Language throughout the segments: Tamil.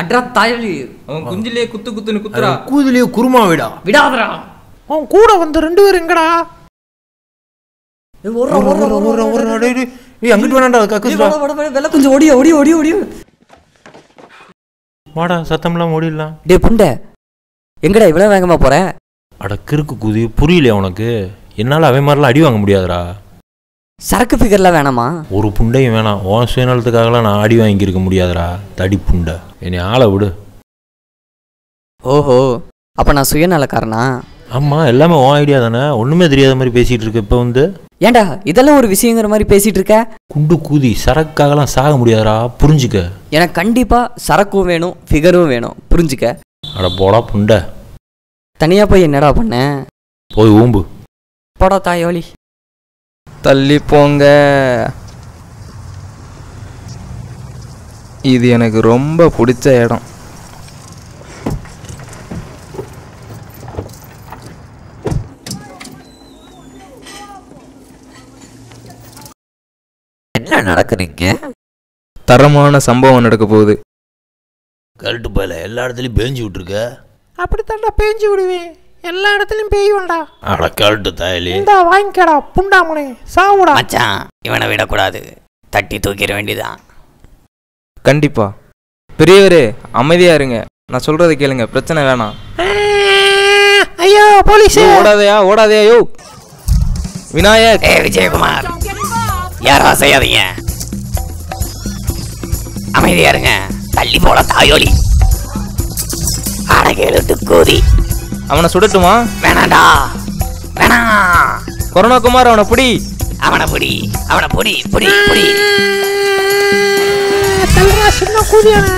அட்ரா தாயலி அவன் குஞ்சிலே குத்து குத்துன்னு குத்துறா கூதுலயே குருமா விடா விடாதடா அவன் கூட வந்த ரெண்டு பேரும் எங்கடா ஏய், ஓடுறா, ஓடுறா, ஓடுறா, ஓடுறா, ஓடுறா. டேய், டேய், டேய், அங்கிட்டு வேணாண்டா ஏய், கக்குஸ்டா வாடா, வாடா, வாடா, வெள்ளை கொஞ்சம் ஓடிய ஓடிய ஓடிய ஓடிய வாடா சத்தம்லாம் ஓடிடலாம் டேய் புண்டை எங்கடா இவ்வளவு வேகமா போற அட கிறுக்கு குதி புரியலையா உனக்கு என்னால் அவன் மாதிரிலாம் அடி வாங்க முடியாதுடா சரக்கு ஃபிகர்லாம் வேணாமா ஒரு புண்டையும் வேணாம் உன் சுயநலத்துக்காகலாம் நான் அடி வாங்கியிருக்க முடியாதுடா தடி புண்டை என்னை ஆளை விடு ஓஹோ அப்ப நான் சுயநலக்காரனா ஆமாம் எல்லாமே உன் ஐடியா தானே ஒன்றுமே தெரியாத மாதிரி பேசிகிட்டு இருக்க இப்போ வந்து ஏன்டா இதெல்லாம் ஒரு விஷயங்கிற மாதிரி பேசிட்டு இருக்க குண்டு கூதி சரக்காகலாம் சாக முடியாதுடா புரிஞ்சுக்க எனக்கு கண்டிப்பா சரக்கும் வேணும் ஃபிகரும் வேணும் புரிஞ்சுக்க அட போடா புண்டை தனியா போய் என்னடா பண்ண போய் ஊம்பு போடா தாயோலி தள்ளி போங்க இது எனக்கு ரொம்ப பிடிச்ச இடம் என்ன நடக்குதுங்க தரமான சம்பவம் நடக்க போகுது கழட்டு போயில எல்லா இடத்துலையும் பேஞ்சு விட்டுருக்க அப்படித்தான்டா பேஞ்சு விடுவேன் எல்லா இடத்துலயும் பெய்யும்டா அட கழட்டு தாயலி இந்தா வாங்கிக்கடா புண்டாமனே சாவுடா மச்சான் இவனை விடக்கூடாது தட்டி தூக்கிட வேண்டியதான் கண்டிப்பா பெரியவரே அமைதியா இருங்க நான் சொல்றதை கேளுங்க பிரச்சனை வேணாம் ஐயோ போலீஸ் யோ, ஓடாதயா ஓடாதயா யோ விநாயக் ஏ விஜயகுமார் யாரும் செய்யாதீங்க அமைதியா இருங்க தள்ளி போட தாயோலி அடகேலுட்டு கூதி அவனை சுடட்டுமா வேணாண்டா வேணாம் கொரோனா குமார் அவனை பிடி அவனை புடி அவனை புடி புடி புடி தள்ளுறா சின்ன கூதியான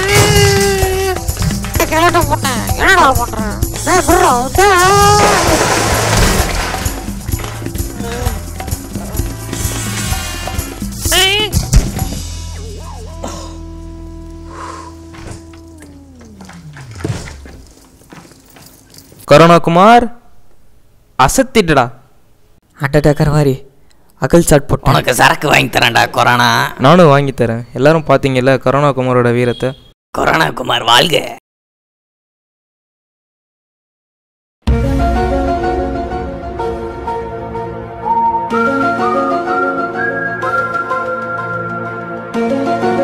கொரோனா குமார் அசத்திட்டடா அட்டடா கரவாரி அகல் சாட் போட்டு உனக்கு சரக்கு வாங்கி தரேன்டா கொரோனா நானும் வாங்கி தரேன் எல்லாரும் பாத்தீங்கல்ல கொரோனா குமாரோட வீரத்தை கொரோனா குமார் வாழ்க Thank